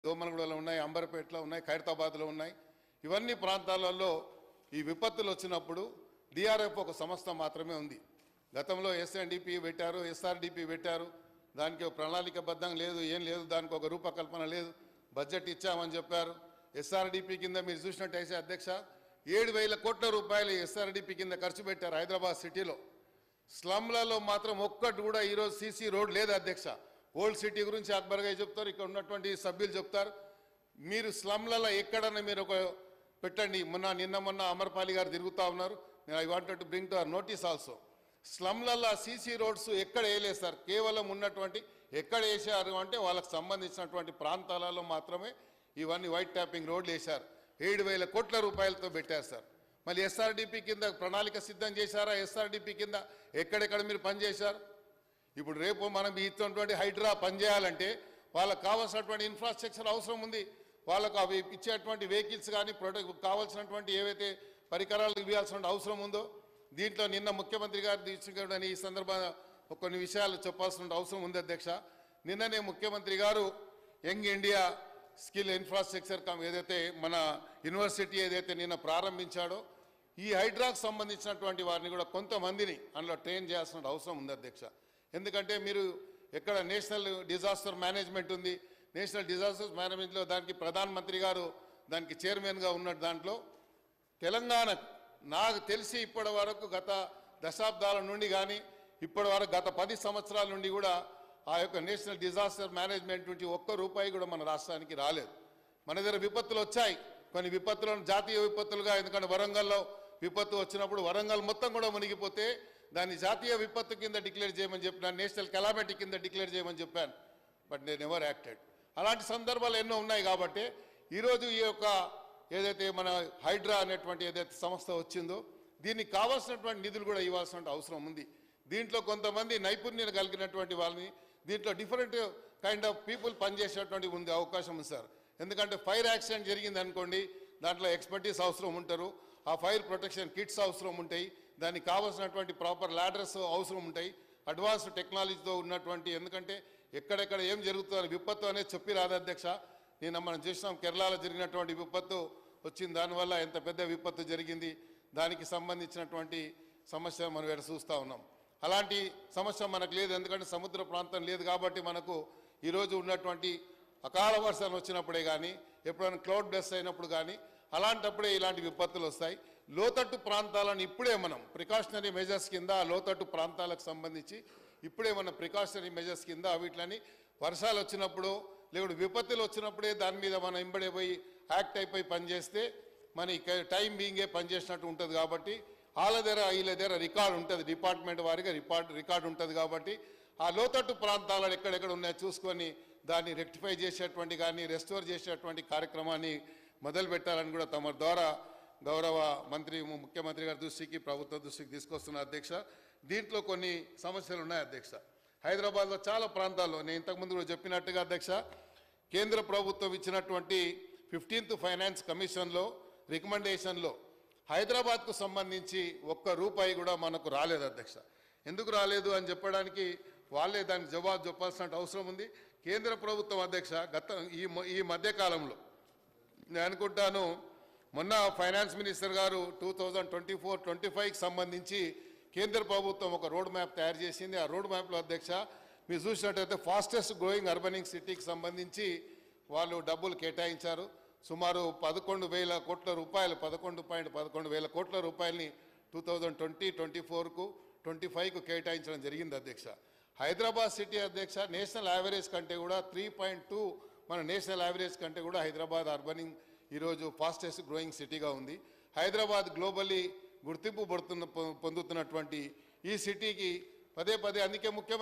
దోమలగూడలో ఉన్నాయి అంబర్పేటలో ఉన్నాయి ఖైరతాబాద్లో ఉన్నాయి ఇవన్నీ ప్రాంతాలలో ఈ విపత్తులు వచ్చినప్పుడు డిఆర్ఎఫ్ ఒక సంస్థ మాత్రమే ఉంది గతంలో ఎస్ఎన్డిపి పెట్టారు ఎస్ఆర్డిపి పెట్టారు దానికి ఒక ప్రణాళికబద్ధంగా లేదు ఏం లేదు దానికి ఒక రూపకల్పన లేదు బడ్జెట్ ఇచ్చామని చెప్పారు ఎస్ఆర్డిపి కింద మీరు చూసినట్టయితే అధ్యక్ష ఏడు వేల కోట్ల రూపాయలు ఎస్ఆర్డిపి కింద ఖర్చు పెట్టారు హైదరాబాద్ సిటీలో స్లమ్లలో మాత్రం ఒక్కటి కూడా ఈరోజు సీసీ రోడ్ లేదు అధ్యక్ష ఓల్డ్ సిటీ గురించి అక్బర్ గారు చెప్తారు ఇక్కడ ఉన్నటువంటి సభ్యులు చెప్తారు మీరు స్లమ్లలో ఎక్కడన్నా మీరు ఒక పెట్టండి మొన్న నిన్న మొన్న అమర్పాలి గారు తిరుగుతూ ఉన్నారు నేను I wanted to bring to our notice also స్లమ్లలో సీసీ రోడ్స్ ఎక్కడ వేయలేదు సార్ కేవలం ఉన్నటువంటి ఎక్కడ వేసారు అంటే వాళ్ళకి సంబంధించినటువంటి ప్రాంతాలలో మాత్రమే ఇవన్నీ వైట్ ట్యాపింగ్ రోడ్లు వేశారు ఏడు వేల కోట్ల రూపాయలతో పెట్టారు సార్ మళ్ళీ ఎస్ఆర్డిపి కింద ప్రణాళిక సిద్ధం చేశారా ఎస్ఆర్డిపి కింద ఎక్కడెక్కడ మీరు పనిచేశారు ఇప్పుడు రేపు మనం ఇచ్చినటువంటి హైడ్రా పనిచేయాలంటే వాళ్ళకి కావాల్సినటువంటి ఇన్ఫ్రాస్ట్రక్చర్ అవసరం ఉంది వాళ్ళకు అవి ఇచ్చేటువంటి వెహికల్స్ కానీ ప్రొడక్ట్ కావాల్సినటువంటి ఏవైతే పరికరాలు ఇవ్వాల్సిన అవసరం ఉందో దీంట్లో నిన్న ముఖ్యమంత్రి గారు తీసుకుని ఈ సందర్భంగా కొన్ని విషయాలు చెప్పాల్సిన అవసరం ఉంది అధ్యక్ష నిన్ననే ముఖ్యమంత్రి గారు young India skill infrastructure cum ఏదైతే మన యూనివర్సిటీ ఏదైతే నిన్న ప్రారంభించాడో ఈ హైడ్రాకు సంబంధించినటువంటి వారిని కూడా కొంతమందిని అందులో ట్రైన్ చేయాల్సిన అవసరం ఉంది అధ్యక్ష ఎందుకంటే మీరు ఎక్కడ నేషనల్ డిజాస్టర్ మేనేజ్మెంట్ ఉంది నేషనల్ డిజాస్టర్ మేనేజ్మెంట్లో దానికి ప్రధానమంత్రి గారు దానికి చైర్మన్గా ఉన్న దాంట్లో తెలంగాణ నాకు తెలిసి ఇప్పటి వరకు గత దశాబ్దాల నుండి కానీ ఇప్పటి వరకు గత పది సంవత్సరాల నుండి కూడా ఆ యొక్క నేషనల్ డిజాస్టర్ మేనేజ్మెంట్ నుంచి ఒక్క రూపాయి కూడా మన రాష్ట్రానికి రాలేదు మన దగ్గర విపత్తులు వచ్చాయి కొన్ని విపత్తులను జాతీయ విపత్తులుగా ఎందుకంటే వరంగల్లో విపత్తు వచ్చినప్పుడు వరంగల్ మొత్తం కూడా మునిగిపోతే దాన్ని జాతీయ విపత్తు కింద డిక్లేర్ చేయమని చెప్పినాను నేషనల్ కెలామిటీ కింద డిక్లేర్ చేయమని చెప్పాను బట్ నేను ఎవర్ యాక్టెడ్ అలాంటి సందర్భాలు ఎన్నో ఉన్నాయి కాబట్టి ఈరోజు ఈ యొక్క ఏదైతే మన హైడ్రా అనేటువంటి ఏదైతే సంస్థ వచ్చిందో దీనికి కావాల్సినటువంటి నిధులు కూడా ఇవ్వాల్సిన అవసరం ఉంది దీంట్లో కొంతమంది నైపుణ్యం కలిగినటువంటి వాళ్ళని దీంట్లో డిఫరెంట్ కైండ్ ఆఫ్ పీపుల్ పనిచేసేటువంటి ఉంది అవకాశం ఉంది సార్ ఎందుకంటే ఫైర్ యాక్సిడెంట్ జరిగింది అనుకోండి దాంట్లో ఎక్స్పర్టీస్ అవసరం ఉంటారు ఆ ఫైర్ ప్రొటెక్షన్ కిట్స్ అవసరం ఉంటాయి దానికి కావాల్సినటువంటి ప్రాపర్ లాడర్స్ అవసరం ఉంటాయి అడ్వాన్స్డ్ టెక్నాలజీతో ఉన్నటువంటి ఎందుకంటే ఎక్కడెక్కడ ఏం జరుగుతుందో విపత్తు అనేది చెప్పి రాదు అధ్యక్ష నిన్న మనం చూసినాం కేరళలో జరిగినటువంటి విపత్తు వచ్చింది దానివల్ల ఎంత పెద్ద విపత్తు జరిగింది దానికి సంబంధించినటువంటి సమస్య మనం ఇక్కడ చూస్తూ ఉన్నాం అలాంటి సమస్య మనకు లేదు ఎందుకంటే సముద్ర ప్రాంతం లేదు కాబట్టి మనకు ఈరోజు ఉన్నటువంటి అకాల వర్షాలు వచ్చినప్పుడే కానీ ఎప్పుడైనా క్లౌడ్ బెస్ అయినప్పుడు కానీ అలాంటప్పుడే ఇలాంటి విపత్తులు వస్తాయి లోతట్టు ప్రాంతాలను ఇప్పుడే మనం ప్రికాషనరీ మెజర్స్ కింద ఆ లోతట్టు ప్రాంతాలకు సంబంధించి ఇప్పుడే మన ప్రికాషనరీ మెజర్స్ కింద వీటిని వర్షాలు వచ్చినప్పుడు లేకుంటే విపత్తులు వచ్చినప్పుడే దాని మీద మనం ఇంబడే పోయి యాక్ట్ అయిపోయి పనిచేస్తే మన ఇక టైం బీయింగే పనిచేసినట్టు ఉంటుంది కాబట్టి వాళ్ళ దగ్గర వీళ్ళ దగ్గర రికార్డు ఉంటుంది డిపార్ట్మెంట్ వారిగా రిపార్ట్ రికార్డు ఉంటుంది కాబట్టి ఆ లోతట్టు ప్రాంతాలను ఎక్కడెక్కడ ఉన్నాయో చూసుకొని దాన్ని రెక్టిఫై చేసేటువంటి కానీ రెస్టోర్ చేసేటువంటి కార్యక్రమాన్ని మొదలు పెట్టాలని కూడా తమ ద్వారా గౌరవ మంత్రి ముఖ్యమంత్రి గారి దృష్టికి ప్రభుత్వ దృష్టికి తీసుకొస్తున్న అధ్యక్ష దీంట్లో కొన్ని సమస్యలు ఉన్నాయి అధ్యక్ష హైదరాబాద్లో చాలా ప్రాంతాల్లో నేను ఇంతకుముందు కూడా చెప్పినట్టుగా అధ్యక్ష కేంద్ర ప్రభుత్వం ఇచ్చినటువంటి ఫిఫ్టీన్త్ ఫైనాన్స్ కమిషన్లో రికమెండేషన్లో హైదరాబాద్కు సంబంధించి ఒక్క రూపాయి కూడా మనకు రాలేదు అధ్యక్ష ఎందుకు రాలేదు అని చెప్పడానికి వాళ్ళే దానికి జవాబు చెప్పాల్సిన అవసరం ఉంది కేంద్ర ప్రభుత్వం అధ్యక్ష గత ఈ మ- ఈ మధ్యకాలంలో నేను అనుకుంటాను మొన్న ఫైనాన్స్ మినిస్టర్ గారు two thousand twenty four twenty ఫైవ్కి సంబంధించి కేంద్ర ప్రభుత్వం ఒక రోడ్ మ్యాప్ తయారు చేసింది ఆ రోడ్ మ్యాప్లో అధ్యక్ష మీరు చూసినట్టయితే ఫాస్టెస్ట్ గ్రోయింగ్ అర్బనింగ్ సిటీకి సంబంధించి వాళ్ళు డబ్బులు కేటాయించారు సుమారు పదకొండు వేల కోట్ల రూపాయలు పదకొండు పాయింట్ పదకొండు వేల కోట్ల రూపాయలని టూ థౌజండ్ ట్వంటీ ట్వంటీ ఫోర్కు ట్వంటీ ఫైవ్కు కేటాయించడం జరిగింది అధ్యక్ష హైదరాబాద్ సిటీ అధ్యక్ష నేషనల్ యావరేజ్ కంటే కూడా త్రీ పాయింట్ టూ మన నేషనల్ యావరేజ్ కంటే కూడా హైదరాబాద్ అర్బనింగ్ ఈరోజు ఫాస్టెస్ట్ గ్రోయింగ్ సిటీగా ఉంది హైదరాబాద్ గ్లోబల్లీ గుర్తింపు పడుతున్న పొ- పొందుతున్నటువంటి ఈ సిటీకి పదే పదే అందుకే ముఖ్యమంత్రి